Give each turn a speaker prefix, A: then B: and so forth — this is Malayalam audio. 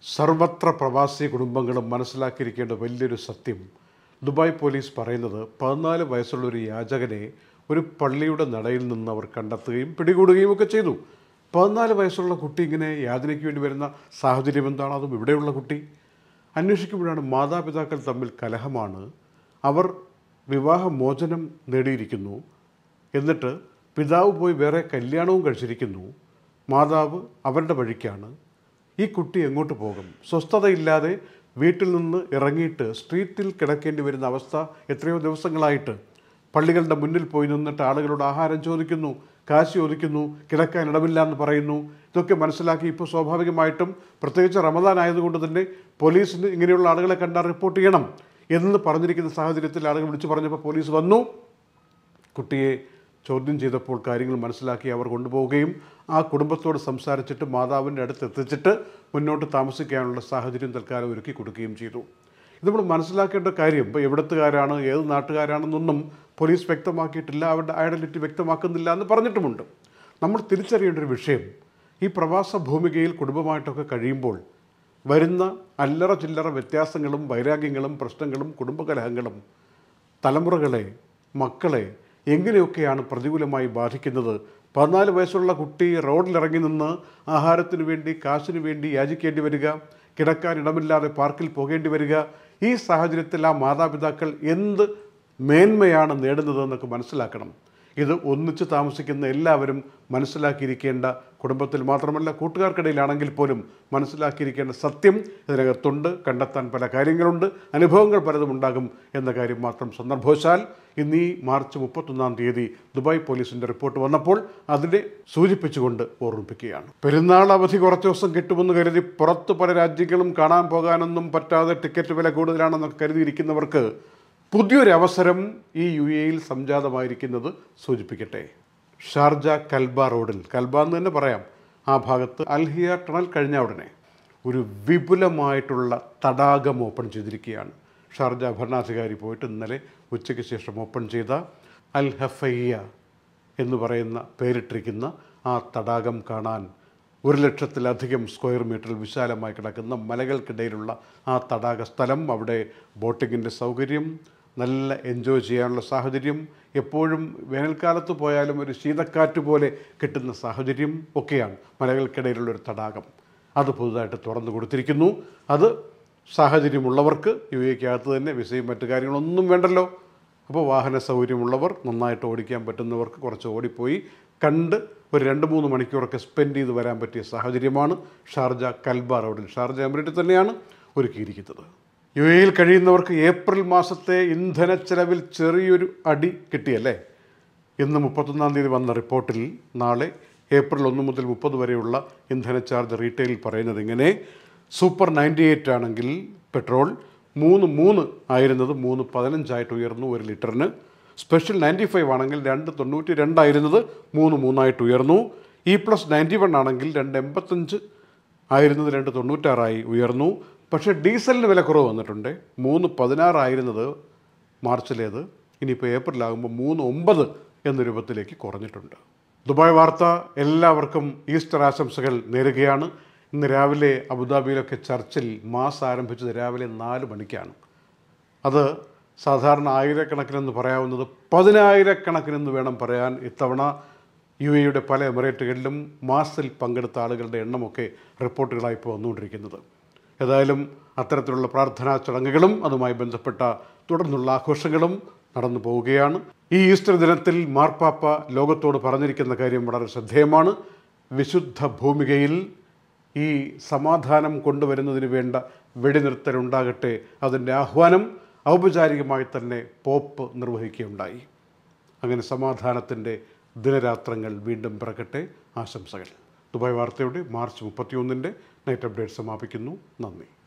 A: സർവത്ര പ്രവാസി കുടുംബങ്ങളും മനസ്സിലാക്കിയിരിക്കേണ്ട വലിയൊരു സത്യം ദുബായ് പോലീസ് പറയുന്നത് പതിനാല് വയസ്സുള്ള ഒരു യാചകനെ ഒരു പള്ളിയുടെ നടയിൽ നിന്ന് അവർ കണ്ടെത്തുകയും പിടികൂടുകയും ഒക്കെ ചെയ്തു പതിനാല് വയസ്സുള്ള കുട്ടി ഇങ്ങനെ യാതനയ്ക്ക് വേണ്ടി വരുന്ന സാഹചര്യം എന്താണ് അതും ഇവിടെയുള്ള കുട്ടി അന്വേഷിക്കുമ്പോഴാണ് മാതാപിതാക്കൾ തമ്മിൽ കലഹമാണ് അവർ വിവാഹമോചനം നേടിയിരിക്കുന്നു എന്നിട്ട് പിതാവ് പോയി വേറെ കല്യാണവും കഴിച്ചിരിക്കുന്നു മാതാവ് അവരുടെ വഴിക്കാണ് ഈ കുട്ടി എങ്ങോട്ട് പോകും സ്വസ്ഥതയില്ലാതെ വീട്ടിൽ നിന്ന് ഇറങ്ങിയിട്ട് സ്ട്രീറ്റിൽ കിടക്കേണ്ടി വരുന്ന അവസ്ഥ എത്രയോ ദിവസങ്ങളായിട്ട് പള്ളികളുടെ മുന്നിൽ പോയി നിന്നിട്ട് ആളുകളോട് ആഹാരം ചോദിക്കുന്നു കാശ് ചോദിക്കുന്നു കിടക്കാൻ ഇടമില്ല എന്ന് പറയുന്നു ഇതൊക്കെ മനസ്സിലാക്കി ഇപ്പോൾ സ്വാഭാവികമായിട്ടും പ്രത്യേകിച്ച് റമദാൻ ആയതുകൊണ്ട് തന്നെ പോലീസിന് ഇങ്ങനെയുള്ള ആളുകളെ കണ്ടാൽ റിപ്പോർട്ട് ചെയ്യണം എന്ന് പറഞ്ഞിരിക്കുന്ന സാഹചര്യത്തിൽ ആളുകൾ വിളിച്ചു പറഞ്ഞപ്പോൾ പോലീസ് വന്നു കുട്ടിയെ ചോദ്യം ചെയ്തപ്പോൾ കാര്യങ്ങൾ മനസ്സിലാക്കി അവർ കൊണ്ടുപോവുകയും ആ കുടുംബത്തോട് സംസാരിച്ചിട്ട് മാതാവിൻ്റെ അടുത്ത് എത്തിച്ചിട്ട് മുന്നോട്ട് താമസിക്കാനുള്ള സാഹചര്യം തൽക്കാലം ഒരുക്കി കൊടുക്കുകയും ചെയ്തു ഇത് നമ്മൾ മനസ്സിലാക്കേണ്ട കാര്യം ഇപ്പോൾ എവിടത്തുകാരാണ് ഏത് നാട്ടുകാരാണെന്നൊന്നും പോലീസ് വ്യക്തമാക്കിയിട്ടില്ല അവരുടെ ഐഡൻറ്റിറ്റി വ്യക്തമാക്കുന്നില്ല എന്ന് പറഞ്ഞിട്ടുമുണ്ട് നമ്മൾ തിരിച്ചറിയേണ്ട ഒരു വിഷയം ഈ പ്രവാസ ഭൂമികയിൽ കുടുംബമായിട്ടൊക്കെ കഴിയുമ്പോൾ വരുന്ന അല്ലറ ചില്ലറ വ്യത്യാസങ്ങളും വൈരാഗ്യങ്ങളും പ്രശ്നങ്ങളും കുടുംബകലഹങ്ങളും തലമുറകളെ മക്കളെ എങ്ങനെയൊക്കെയാണ് പ്രതികൂലമായി ബാധിക്കുന്നത് പതിനാല് വയസ്സുള്ള കുട്ടി റോഡിലിറങ്ങി നിന്ന് ആഹാരത്തിന് വേണ്ടി കാശിന് വേണ്ടി യാചിക്കേണ്ടി വരിക കിടക്കാൻ ഇടമില്ലാതെ പാർക്കിൽ പോകേണ്ടി വരിക ഈ സാഹചര്യത്തിൽ ആ മാതാപിതാക്കൾ എന്ത് മേന്മയാണ് നേടുന്നതെന്നൊക്കെ മനസ്സിലാക്കണം ഇത് ഒന്നിച്ച് താമസിക്കുന്ന എല്ലാവരും മനസ്സിലാക്കിയിരിക്കേണ്ട കുടുംബത്തിൽ മാത്രമല്ല കൂട്ടുകാർക്കിടയിലാണെങ്കിൽ പോലും മനസ്സിലാക്കിയിരിക്കേണ്ട സത്യം ഇതിനകത്തുണ്ട് കണ്ടെത്താൻ പല കാര്യങ്ങളുണ്ട് അനുഭവങ്ങൾ പലതും ഉണ്ടാകും എന്ന കാര്യം മാത്രം സന്ദർഭവശാൽ ഇന്ന് ഈ മാർച്ച് മുപ്പത്തൊന്നാം തീയതി ദുബായ് പോലീസിൻ്റെ റിപ്പോർട്ട് വന്നപ്പോൾ അതിനെ സൂചിപ്പിച്ചുകൊണ്ട് ഓർമ്മിപ്പിക്കുകയാണ് പെരുന്നാൾ അവധി കുറച്ച് ദിവസം കിട്ടുമെന്ന് കരുതി പുറത്ത് പല രാജ്യങ്ങളും കാണാൻ പോകാനൊന്നും പറ്റാതെ ടിക്കറ്റ് വില കൂടുതലാണെന്നൊക്കെ കരുതിയിരിക്കുന്നവർക്ക് പുതിയൊരു അവസരം ഈ യു എയിൽ സംജാതമായിരിക്കുന്നത് സൂചിപ്പിക്കട്ടെ ഷാർജ കൽബ റോഡിൽ കൽബ എന്ന് തന്നെ പറയാം ആ ഭാഗത്ത് അൽഹിയ ടണൽ കഴിഞ്ഞ ഉടനെ ഒരു വിപുലമായിട്ടുള്ള തടാകം ഓപ്പൺ ചെയ്തിരിക്കുകയാണ് ഷാർജ ഭരണാധികാരി പോയിട്ട് ഇന്നലെ ഉച്ചയ്ക്ക് ശേഷം ഓപ്പൺ ചെയ്ത അൽ ഹഫയ്യ എന്ന് പറയുന്ന പേരിട്ടിരിക്കുന്ന ആ തടാകം കാണാൻ ഒരു ലക്ഷത്തിലധികം സ്ക്വയർ മീറ്ററിൽ വിശാലമായി കിടക്കുന്ന മലകൾക്കിടയിലുള്ള ആ തടാക സ്ഥലം അവിടെ ബോട്ടിങ്ങിൻ്റെ സൗകര്യം നല്ല എൻജോയ് ചെയ്യാനുള്ള സാഹചര്യം എപ്പോഴും വേനൽക്കാലത്ത് പോയാലും ഒരു ശീതക്കാറ്റ് പോലെ കിട്ടുന്ന സാഹചര്യം ഒക്കെയാണ് മലകൾക്കിടയിലുള്ള ഒരു തടാകം അത് പുതുതായിട്ട് തുറന്നു കൊടുത്തിരിക്കുന്നു അത് സാഹചര്യമുള്ളവർക്ക് യു എക്കകത്ത് തന്നെ വിസയും മറ്റു കാര്യങ്ങളൊന്നും വേണ്ടല്ലോ അപ്പോൾ വാഹന സൗകര്യമുള്ളവർ നന്നായിട്ട് ഓടിക്കാൻ പറ്റുന്നവർക്ക് കുറച്ച് ഓടിപ്പോയി കണ്ട് ഒരു രണ്ട് മൂന്ന് മണിക്കൂറൊക്കെ സ്പെൻഡ് ചെയ്ത് വരാൻ പറ്റിയ സാഹചര്യമാണ് ഷാർജ കൽബ റോഡിൽ ഷാർജ എമിറേറ്റിൽ തന്നെയാണ് ഒരുക്കിയിരിക്കുന്നത് യു എയിൽ കഴിയുന്നവർക്ക് ഏപ്രിൽ മാസത്തെ ഇന്ധന ചെലവിൽ ചെറിയൊരു അടി കിട്ടിയല്ലേ ഇന്ന് മുപ്പത്തൊന്നാം തീയതി വന്ന റിപ്പോർട്ടിൽ നാളെ ഏപ്രിൽ ഒന്ന് മുതൽ മുപ്പത് വരെയുള്ള ഇന്ധന ചാർജ് റീറ്റെയിലിൽ പറയുന്നത് ഇങ്ങനെ സൂപ്പർ നയൻറ്റി എയ്റ്റ് ആണെങ്കിൽ പെട്രോൾ മൂന്ന് മൂന്ന് ആയിരുന്നത് മൂന്ന് പതിനഞ്ചായിട്ട് ഉയർന്നു ഒരു ലിറ്ററിന് സ്പെഷ്യൽ നയൻറ്റി ഫൈവ് ആണെങ്കിൽ രണ്ട് തൊണ്ണൂറ്റി രണ്ടായിരുന്നത് മൂന്ന് മൂന്നായിട്ട് ഉയർന്നു ഇ പ്ലസ് നയൻറ്റി വൺ ആണെങ്കിൽ രണ്ട് എൺപത്തഞ്ച് ആയിരുന്നത് രണ്ട് തൊണ്ണൂറ്റാറായി ഉയർന്നു പക്ഷേ ഡീസലിന് വിലക്കുറവ് വന്നിട്ടുണ്ട് മൂന്ന് പതിനാറായിരുന്നത് മാർച്ചിലേത് ഇനിയിപ്പോൾ ഏപ്രിലാകുമ്പോൾ മൂന്ന് ഒമ്പത് എന്ന രൂപത്തിലേക്ക് കുറഞ്ഞിട്ടുണ്ട് ദുബായ് വാർത്ത എല്ലാവർക്കും ഈസ്റ്റർ ആശംസകൾ നേരുകയാണ് ഇന്ന് രാവിലെ അബുദാബിയിലൊക്കെ ചർച്ചിൽ മാസ് ആരംഭിച്ചത് രാവിലെ നാല് മണിക്കാണ് അത് സാധാരണ ആയിരക്കണക്കിനെന്ന് പറയാവുന്നത് പതിനായിരക്കണക്കിനെന്ന് വേണം പറയാൻ ഇത്തവണ യു എയുടെ പല എമിറേറ്റുകളിലും മാസിൽ പങ്കെടുത്ത ആളുകളുടെ എണ്ണമൊക്കെ റിപ്പോർട്ടുകളായി ഇപ്പോൾ വന്നുകൊണ്ടിരിക്കുന്നത് ഏതായാലും അത്തരത്തിലുള്ള പ്രാർത്ഥനാ ചടങ്ങുകളും അതുമായി ബന്ധപ്പെട്ട തുടർന്നുള്ള ആഘോഷങ്ങളും നടന്നു പോവുകയാണ് ഈ ഈസ്റ്റർ ദിനത്തിൽ മാർപ്പാപ്പ ലോകത്തോട് പറഞ്ഞിരിക്കുന്ന കാര്യം വളരെ ശ്രദ്ധേയമാണ് വിശുദ്ധ ഭൂമികയിൽ ഈ സമാധാനം കൊണ്ടുവരുന്നതിന് വേണ്ട വെടിനിർത്തലുണ്ടാകട്ടെ അതിൻ്റെ ആഹ്വാനം ഔപചാരികമായി തന്നെ പോപ്പ് നിർവഹിക്കുകയുണ്ടായി അങ്ങനെ സമാധാനത്തിൻ്റെ ദിനരാത്രങ്ങൾ വീണ്ടും പിറക്കട്ടെ ആശംസകൾ ദുബായ് വാർത്തയുടെ മാർച്ച് മുപ്പത്തിയൊന്നിൻ്റെ നൈറ്റ് അപ്ഡേറ്റ് സമാപിക്കുന്നു നന്ദി